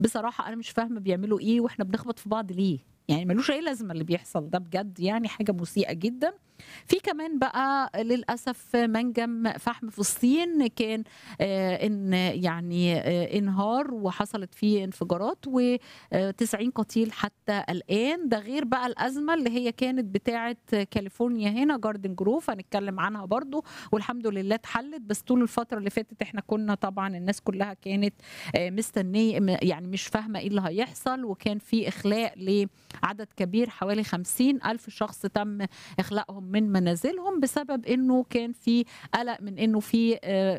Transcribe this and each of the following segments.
بصراحة أنا مش فاهمة بيعملوا إيه وإحنا بنخبط في بعض ليه؟ يعني ملوش أي لازمة اللي بيحصل ده بجد يعني حاجة مسيئة جدا في كمان بقى للأسف منجم فحم في الصين كان آه إن يعني آه انهار وحصلت فيه انفجارات و90 قتيل حتى الآن ده غير بقى الأزمة اللي هي كانت بتاعة كاليفورنيا هنا جاردن جروف هنتكلم عنها برضو والحمد لله اتحلت بس طول الفترة اللي فاتت احنا كنا طبعا الناس كلها كانت آه مستنية يعني مش فاهمة ايه اللي هيحصل وكان في إخلاء لعدد كبير حوالي 50 ألف شخص تم إخلاءهم من منازلهم بسبب انه كان في قلق من انه في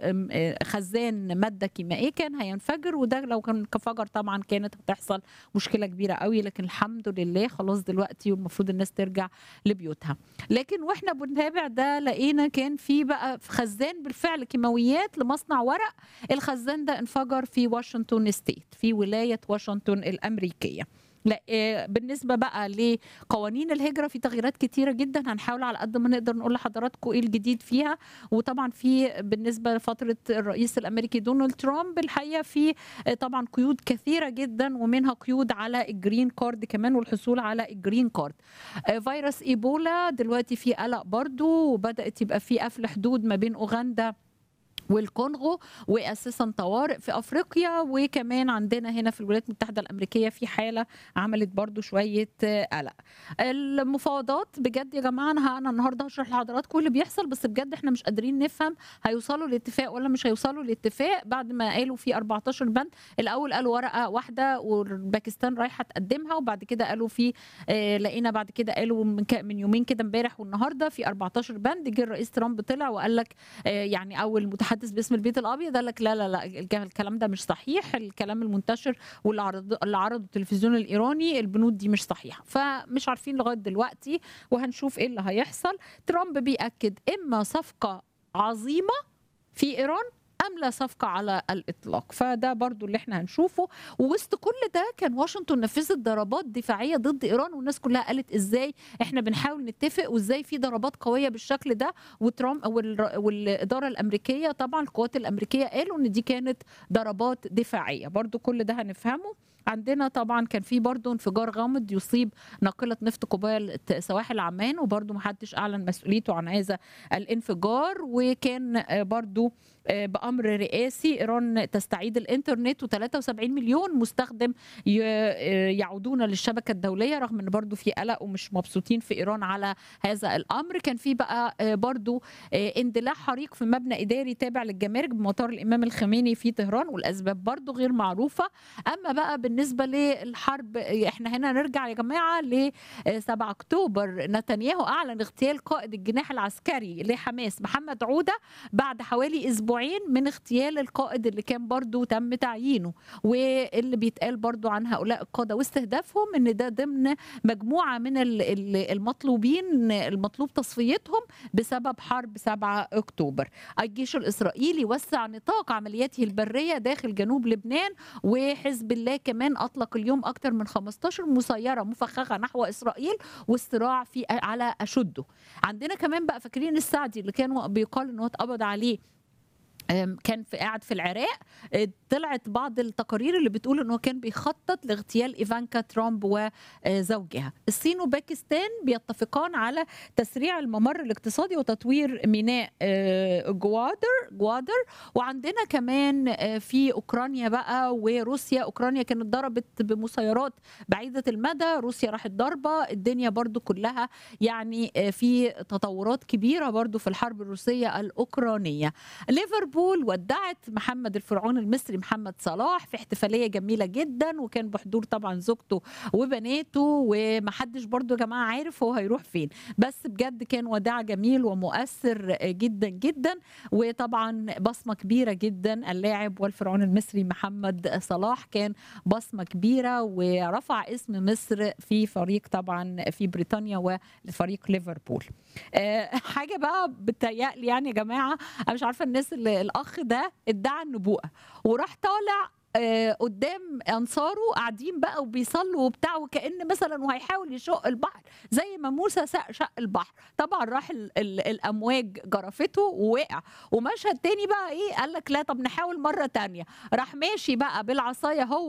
خزان ماده كيميائيه كان هينفجر وده لو كان انفجر طبعا كانت هتحصل مشكله كبيره قوي لكن الحمد لله خلاص دلوقتي والمفروض الناس ترجع لبيوتها لكن واحنا بنتابع ده لقينا كان في بقى في خزان بالفعل كيماويات لمصنع ورق الخزان ده انفجر في واشنطن ستيت في ولايه واشنطن الامريكيه لا بالنسبه بقى لقوانين الهجره في تغييرات كتيره جدا هنحاول على قد ما نقدر نقول لحضراتكم ايه الجديد فيها وطبعا في بالنسبه لفتره الرئيس الامريكي دونالد ترامب الحقيقه في طبعا قيود كثيره جدا ومنها قيود على الجرين كارد كمان والحصول على الجرين كارد فيروس ايبولا دلوقتي في قلق برضو وبدات يبقى في قفل حدود ما بين اوغندا والكونغو واساسا طوارئ في افريقيا وكمان عندنا هنا في الولايات المتحده الامريكيه في حاله عملت برضو شويه قلق المفاوضات بجد يا جماعه انا انا النهارده هشرح لحضراتكم اللي بيحصل بس بجد احنا مش قادرين نفهم هيوصلوا لاتفاق ولا مش هيوصلوا لاتفاق بعد ما قالوا في 14 بند الاول قالوا ورقه واحده والباكستان رايحه تقدمها وبعد كده قالوا في آه لقينا بعد كده قالوا من, من يومين كده امبارح والنهارده في 14 بند جه الرئيس ترامب طلع وقال لك آه يعني اول متحدث المتحدث باسم البيت الابيض قال لك لا لا لا الكلام ده مش صحيح الكلام المنتشر واللي عرض اللي عرضه التلفزيون الايراني البنود دي مش صحيحه فمش عارفين لغايه دلوقتي وهنشوف ايه اللي هيحصل ترامب بياكد اما صفقه عظيمه في ايران ام لا صفقه على الاطلاق فده برضو اللي احنا هنشوفه ووسط كل ده كان واشنطن نفذت ضربات دفاعيه ضد ايران والناس كلها قالت ازاي احنا بنحاول نتفق وازاي في ضربات قويه بالشكل ده وترامب والاداره الامريكيه طبعا القوات الامريكيه قالوا ان دي كانت ضربات دفاعيه برضو كل ده هنفهمه عندنا طبعا كان في برضه انفجار غامض يصيب ناقله نفط قبال سواحل عمان وبرضه محدش اعلن مسؤوليته عن هذا الانفجار وكان برضه بامر رئاسي ايران تستعيد الانترنت و73 مليون مستخدم يعودون للشبكه الدوليه رغم ان برضه في قلق ومش مبسوطين في ايران على هذا الامر كان في بقى برضه اندلاع حريق في مبنى اداري تابع للجمارك بمطار الامام الخميني في طهران والاسباب برضه غير معروفه اما بقى بالنسبه للحرب احنا هنا نرجع يا جماعه ل 7 اكتوبر نتنياهو اعلن اغتيال قائد الجناح العسكري لحماس محمد عوده بعد حوالي اسبوعين من اغتيال القائد اللي كان برضو تم تعيينه واللي بيتقال برضو عن هؤلاء القاده واستهدافهم ان ده ضمن مجموعه من المطلوبين المطلوب تصفيتهم بسبب حرب 7 اكتوبر الجيش الاسرائيلي وسع نطاق عملياته البريه داخل جنوب لبنان وحزب الله كمان اطلق اليوم اكثر من 15 مسيره مفخخه نحو اسرائيل والصراع في على اشده عندنا كمان بقى فاكرين السعدي اللي كان بيقال انه اتقبض عليه كان في قاعد في العراق طلعت بعض التقارير اللي بتقول انه كان بيخطط لاغتيال ايفانكا ترامب وزوجها الصين وباكستان بيتفقان على تسريع الممر الاقتصادي وتطوير ميناء جوادر جوادر وعندنا كمان في اوكرانيا بقى وروسيا اوكرانيا كانت ضربت بمسيرات بعيده المدى روسيا راحت ضربه الدنيا برضو كلها يعني في تطورات كبيره برضو في الحرب الروسيه الاوكرانيه ليفربول ليفربول ودعت محمد الفرعون المصري محمد صلاح في احتفاليه جميله جدا وكان بحضور طبعا زوجته وبناته ومحدش برضو يا جماعه عارف هو هيروح فين بس بجد كان وداع جميل ومؤثر جدا جدا وطبعا بصمه كبيره جدا اللاعب والفرعون المصري محمد صلاح كان بصمه كبيره ورفع اسم مصر في فريق طبعا في بريطانيا ولفريق ليفربول أه حاجه بقى بتهيألي يعني يا جماعه انا مش عارفه الناس اللي الاخ ده ادعى النبوءه وراح طالع آه قدام انصاره قاعدين بقى وبيصلوا وبتاع وكان مثلا وهيحاول يشق البحر زي ما موسى شق البحر طبعا راح ال ال الامواج جرفته ووقع ومشهد تاني بقى ايه قال لك لا طب نحاول مره تانية راح ماشي بقى بالعصايه هو